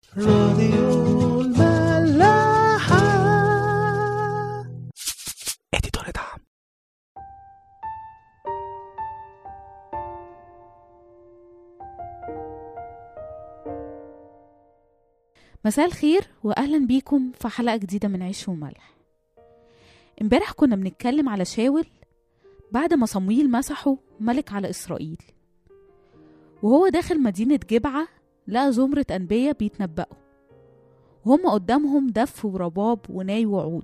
راديو الملاحة اديتور دعم مساء الخير واهلا بيكم في حلقه جديده من عيش وملح امبارح كنا بنتكلم على شاول بعد ما صمويل مسحه ملك على اسرائيل وهو داخل مدينه جبعه لقى زمره انبياء بيتنبأوا وهم قدامهم دف ورباب وناي وعود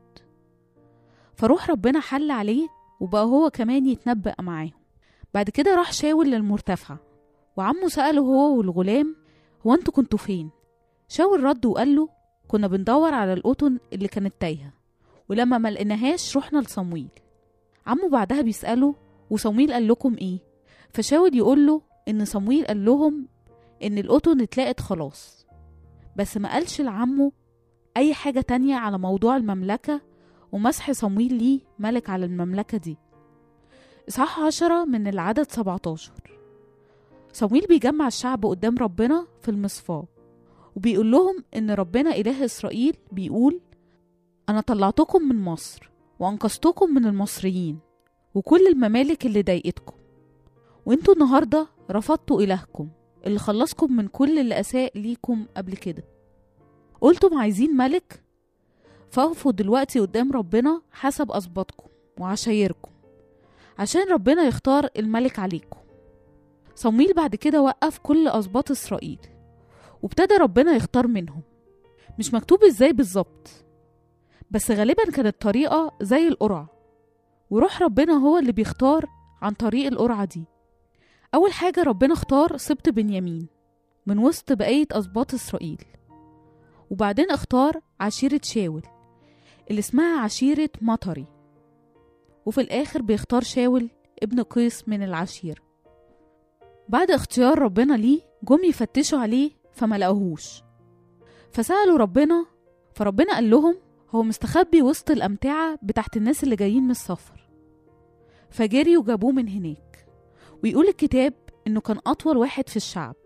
فروح ربنا حل عليه وبقى هو كمان يتنبأ معاهم بعد كده راح شاول للمرتفع وعمه سأله هو والغلام هو انتوا كنتوا فين شاول رد وقال له كنا بندور على القطن اللي كانت تايهة ولما ما لقيناهاش رحنا لصمويل عمه بعدها بيسأله وصمويل قال لكم ايه فشاول يقول له ان صمويل قال لهم ان القطن اتلاقت خلاص بس ما قالش لعمه اي حاجة تانية على موضوع المملكة ومسح صمويل ليه ملك على المملكة دي إصحاح عشرة من العدد 17 صمويل بيجمع الشعب قدام ربنا في المصفاه وبيقول لهم إن ربنا إله إسرائيل بيقول أنا طلعتكم من مصر وأنقذتكم من المصريين وكل الممالك اللي ضايقتكم وانتوا النهاردة رفضتوا إلهكم اللي خلصكم من كل اللي أساء ليكم قبل كده قلتم عايزين ملك فاقفوا دلوقتي قدام ربنا حسب أسباطكم وعشايركم عشان ربنا يختار الملك عليكم صمويل بعد كده وقف كل أسباط إسرائيل وابتدى ربنا يختار منهم مش مكتوب ازاي بالظبط بس غالبا كانت طريقة زي القرعة وروح ربنا هو اللي بيختار عن طريق القرعة دي أول حاجة ربنا اختار سبط بنيامين من وسط بقية أسباط إسرائيل وبعدين اختار عشيرة شاول اللي اسمها عشيرة مطري وفي الآخر بيختار شاول ابن قيس من العشيرة بعد اختيار ربنا ليه جم يفتشوا عليه فما لقوهوش فسألوا ربنا فربنا قال لهم هو مستخبي وسط الأمتعة بتاعت الناس اللي جايين من السفر فجري وجابوه من هناك ويقول الكتاب إنه كان أطول واحد في الشعب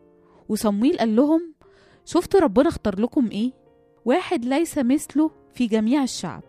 وصمويل قال لهم شفتوا ربنا اختار لكم إيه؟ واحد ليس مثله في جميع الشعب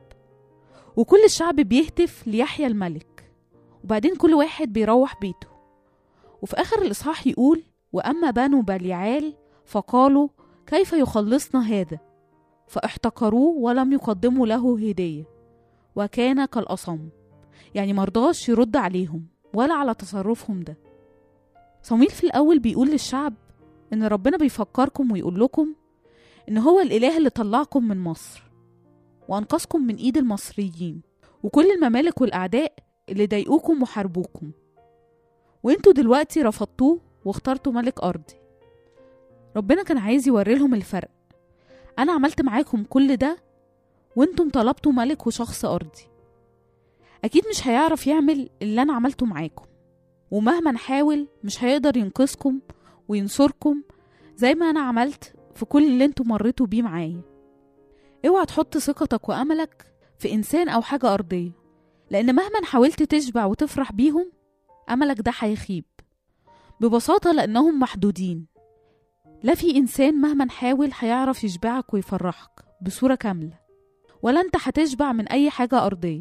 وكل الشعب بيهتف ليحيى الملك وبعدين كل واحد بيروح بيته وفي آخر الإصحاح يقول وأما بنو بليعال فقالوا كيف يخلصنا هذا فاحتقروه ولم يقدموا له هدية وكان كالأصم يعني مرضاش يرد عليهم ولا على تصرفهم ده صمويل في الأول بيقول للشعب إن ربنا بيفكركم ويقول لكم إن هو الإله اللي طلعكم من مصر وأنقذكم من إيد المصريين وكل الممالك والأعداء اللي ضايقوكم وحاربوكم وانتوا دلوقتي رفضتوه واخترتوا ملك أرضي ربنا كان عايز يوري لهم الفرق أنا عملت معاكم كل ده وانتم طلبتوا ملك وشخص أرضي أكيد مش هيعرف يعمل اللي أنا عملته معاكم ومهما نحاول مش هيقدر ينقذكم وينصركم زي ما أنا عملت في كل اللي انتوا مريتوا بيه معايا اوعى تحط ثقتك وأملك في إنسان أو حاجة أرضية لأن مهما حاولت تشبع وتفرح بيهم أملك ده هيخيب ببساطة لأنهم محدودين لا في إنسان مهما حاول هيعرف يشبعك ويفرحك بصورة كاملة ولا أنت هتشبع من أي حاجة أرضية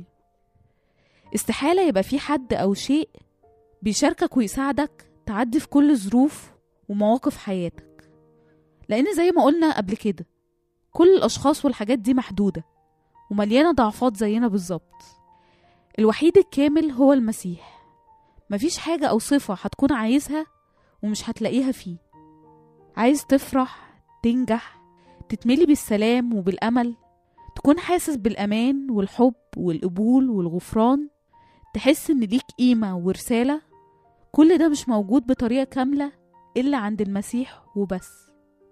استحالة يبقى في حد أو شيء بيشاركك ويساعدك تعدي في كل ظروف ومواقف حياتك لأن زي ما قلنا قبل كده كل الأشخاص والحاجات دي محدودة ومليانة ضعفات زينا بالظبط الوحيد الكامل هو المسيح مفيش حاجة أو صفة هتكون عايزها ومش هتلاقيها فيه عايز تفرح تنجح تتملي بالسلام وبالأمل تكون حاسس بالأمان والحب والقبول والغفران تحس إن ليك قيمة ورسالة كل ده مش موجود بطريقة كاملة إلا عند المسيح وبس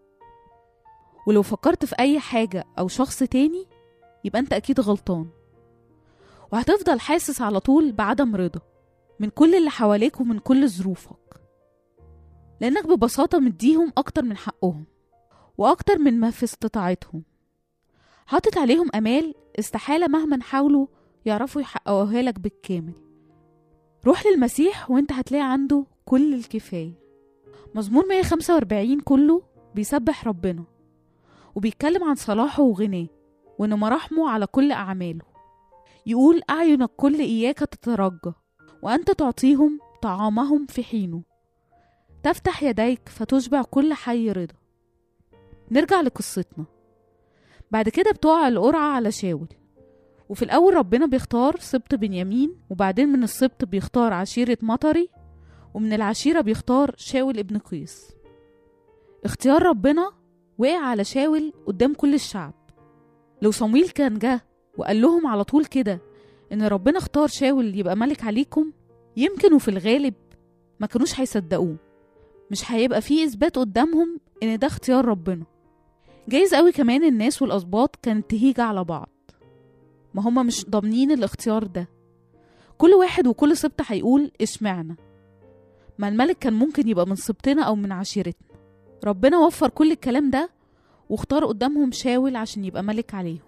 ولو فكرت في أي حاجة أو شخص تاني يبقى أنت أكيد غلطان وهتفضل حاسس على طول بعدم رضا من كل اللي حواليك ومن كل ظروفك لأنك ببساطة مديهم أكتر من حقهم وأكتر من ما في استطاعتهم حاطط عليهم أمال استحالة مهما حاولوا يعرفوا يحققوها لك بالكامل روح للمسيح وانت هتلاقي عنده كل الكفاية مزمور 145 كله بيسبح ربنا وبيتكلم عن صلاحه وغناه وإن مراحمه على كل أعماله يقول أعين الكل إياك تترجى وأنت تعطيهم طعامهم في حينه تفتح يديك فتشبع كل حي رضا نرجع لقصتنا بعد كده بتقع القرعة على شاول وفي الأول ربنا بيختار سبط بنيامين وبعدين من السبط بيختار عشيرة مطري ومن العشيرة بيختار شاول ابن قيس اختيار ربنا وقع على شاول قدام كل الشعب لو صمويل كان جه وقال لهم على طول كده ان ربنا اختار شاول يبقى ملك عليكم يمكن وفي الغالب ما كانوش هيصدقوه مش هيبقى فيه اثبات قدامهم ان ده اختيار ربنا جايز قوي كمان الناس والاسباط كانت تهيج على بعض ما هما مش ضامنين الاختيار ده كل واحد وكل سبط هيقول اشمعنى ما الملك كان ممكن يبقى من سبطنا او من عشيرتنا ربنا وفر كل الكلام ده واختار قدامهم شاول عشان يبقى ملك عليهم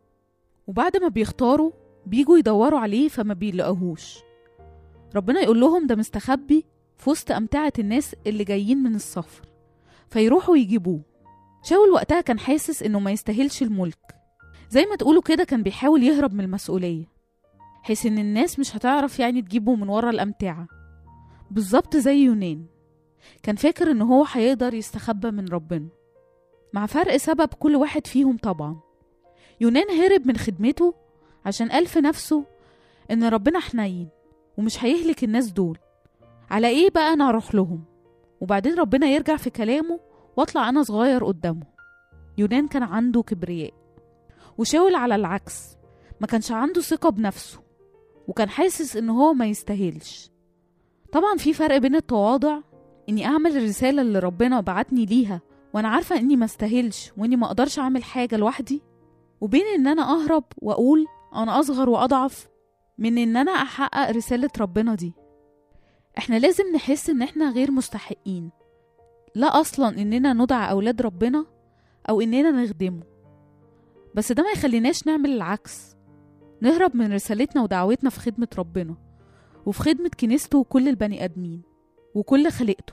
وبعد ما بيختاروا بيجوا يدوروا عليه فما بيلاقوهوش ربنا يقول لهم ده مستخبي في وسط أمتعة الناس اللي جايين من السفر فيروحوا يجيبوه شاول وقتها كان حاسس إنه ما يستاهلش الملك زي ما تقولوا كده كان بيحاول يهرب من المسؤولية حيث إن الناس مش هتعرف يعني تجيبه من ورا الأمتعة بالظبط زي يونان كان فاكر إن هو هيقدر يستخبى من ربنا مع فرق سبب كل واحد فيهم طبعا يونان هرب من خدمته عشان قال في نفسه إن ربنا حنين ومش هيهلك الناس دول على إيه بقى أنا أروح لهم وبعدين ربنا يرجع في كلامه وأطلع أنا صغير قدامه يونان كان عنده كبرياء وشاول على العكس ما كانش عنده ثقة بنفسه وكان حاسس إن هو ما يستاهلش طبعا في فرق بين التواضع إني أعمل الرسالة اللي ربنا بعتني ليها وأنا عارفة إني ما استاهلش وإني ما أقدرش أعمل حاجة لوحدي وبين إن أنا أهرب وأقول أنا أصغر وأضعف من إن أنا أحقق رسالة ربنا دي إحنا لازم نحس إن إحنا غير مستحقين لا أصلا إننا ندعى أولاد ربنا أو إننا نخدمه بس ده ما يخليناش نعمل العكس نهرب من رسالتنا ودعوتنا في خدمة ربنا وفي خدمة كنيسته وكل البني آدمين وكل خليقته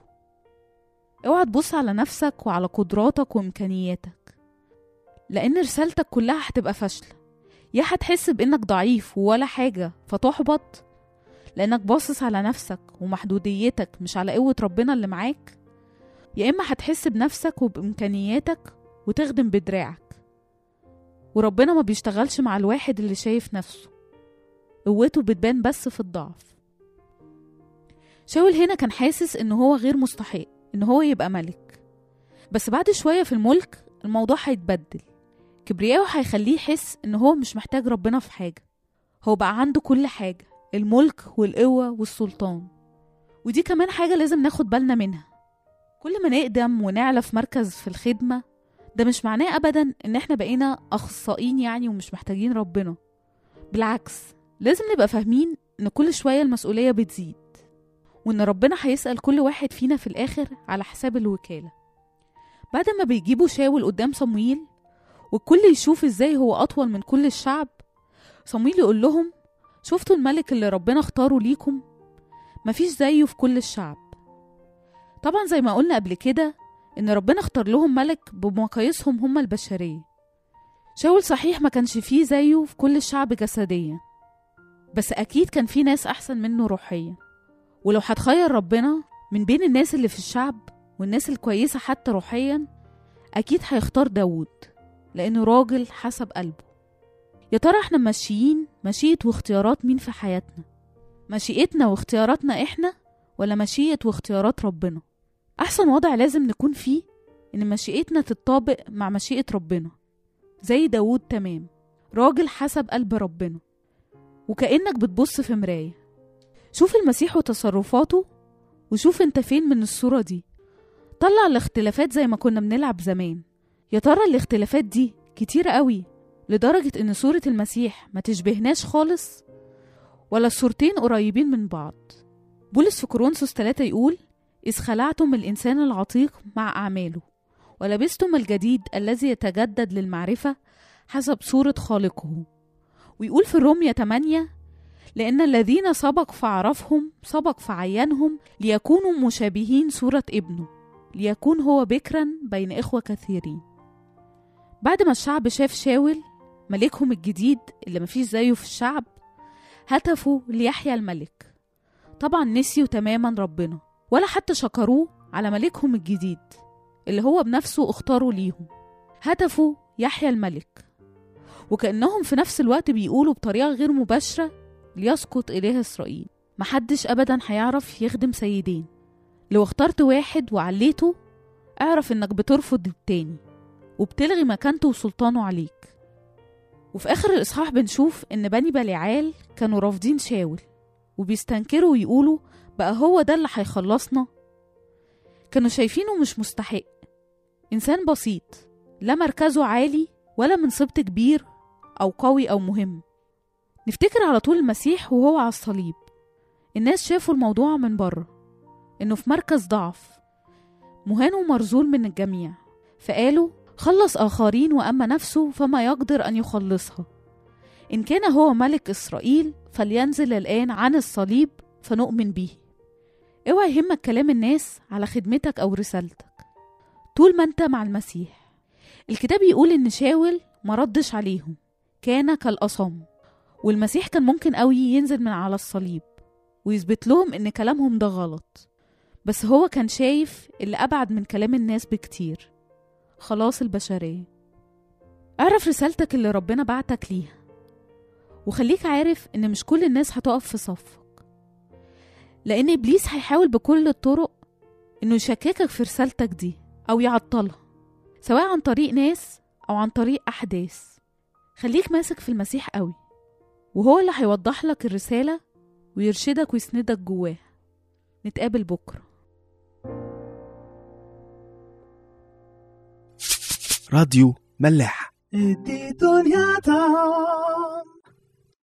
اوعى تبص على نفسك وعلى قدراتك وإمكانياتك لأن رسالتك كلها هتبقى فاشلة يا هتحس بإنك ضعيف ولا حاجة فتحبط لأنك باصص على نفسك ومحدوديتك مش على قوة ربنا اللي معاك يا إما هتحس بنفسك وبإمكانياتك وتخدم بدراعك وربنا ما بيشتغلش مع الواحد اللي شايف نفسه قوته بتبان بس في الضعف شاول هنا كان حاسس إن هو غير مستحق إن هو يبقى ملك بس بعد شوية في الملك الموضوع هيتبدل كبرياءه هيخليه يحس إن هو مش محتاج ربنا في حاجة هو بقى عنده كل حاجة الملك والقوة والسلطان ودي كمان حاجة لازم ناخد بالنا منها كل ما نقدم ونعلى في مركز في الخدمة ده مش معناه أبدا إن إحنا بقينا أخصائيين يعني ومش محتاجين ربنا بالعكس لازم نبقى فاهمين إن كل شوية المسؤولية بتزيد وإن ربنا هيسأل كل واحد فينا في الآخر على حساب الوكالة بعد ما بيجيبوا شاول قدام صمويل والكل يشوف إزاي هو أطول من كل الشعب صمويل يقول لهم شفتوا الملك اللي ربنا اختاره ليكم مفيش زيه في كل الشعب طبعا زي ما قلنا قبل كده إن ربنا اختار لهم ملك بمقاييسهم هم البشرية شاول صحيح ما كانش فيه زيه في كل الشعب جسديا بس أكيد كان في ناس أحسن منه روحيا ولو هتخير ربنا من بين الناس اللي في الشعب والناس الكويسة حتى روحيا أكيد هيختار داود لأنه راجل حسب قلبه يا ترى احنا ماشيين مشيئة واختيارات مين في حياتنا مشيئتنا واختياراتنا احنا ولا مشيئة واختيارات ربنا أحسن وضع لازم نكون فيه إن مشيئتنا تتطابق مع مشيئة ربنا زي داود تمام راجل حسب قلب ربنا وكأنك بتبص في مراية شوف المسيح وتصرفاته وشوف انت فين من الصورة دي طلع الاختلافات زي ما كنا بنلعب زمان يا ترى الاختلافات دي كتيرة قوي لدرجة إن صورة المسيح ما تشبهناش خالص ولا الصورتين قريبين من بعض بولس في كورنثوس 3 يقول إذ خلعتم الإنسان العتيق مع أعماله ولبستم الجديد الذي يتجدد للمعرفة حسب صورة خالقه ويقول في الرومية 8 لأن الذين سبق فعرفهم سبق فعينهم ليكونوا مشابهين صورة ابنه ليكون هو بكرا بين إخوة كثيرين بعد ما الشعب شاف شاول ملكهم الجديد اللي مفيش زيه في الشعب هتفوا ليحيى الملك طبعا نسيوا تماما ربنا ولا حتى شكروه على ملكهم الجديد اللي هو بنفسه اختاروا ليهم هتفوا يحيى الملك وكأنهم في نفس الوقت بيقولوا بطريقة غير مباشرة ليسقط إله إسرائيل محدش أبدا هيعرف يخدم سيدين لو اخترت واحد وعليته اعرف إنك بترفض التاني وبتلغي مكانته وسلطانه عليك وفي آخر الإصحاح بنشوف إن بني بليعال كانوا رافضين شاول وبيستنكروا ويقولوا بقى هو ده اللي هيخلصنا كانوا شايفينه مش مستحق إنسان بسيط لا مركزه عالي ولا منصبت كبير أو قوي أو مهم نفتكر على طول المسيح وهو على الصليب الناس شافوا الموضوع من بره إنه في مركز ضعف مهان ومرزول من الجميع فقالوا خلص آخرين وأما نفسه فما يقدر أن يخلصها إن كان هو ملك إسرائيل فلينزل الآن عن الصليب فنؤمن به اوعى يهمك كلام الناس على خدمتك أو رسالتك طول ما أنت مع المسيح الكتاب يقول إن شاول مردش عليهم كان كالأصم والمسيح كان ممكن قوي ينزل من على الصليب ويثبت لهم إن كلامهم ده غلط بس هو كان شايف اللي أبعد من كلام الناس بكتير خلاص البشرية اعرف رسالتك اللي ربنا بعتك ليها وخليك عارف إن مش كل الناس هتقف في صفك لأن إبليس هيحاول بكل الطرق إنه يشككك في رسالتك دي أو يعطلها سواء عن طريق ناس أو عن طريق أحداث خليك ماسك في المسيح قوي وهو اللي هيوضح لك الرسالة ويرشدك ويسندك جواها نتقابل بكرة راديو ملاح ادي دنيا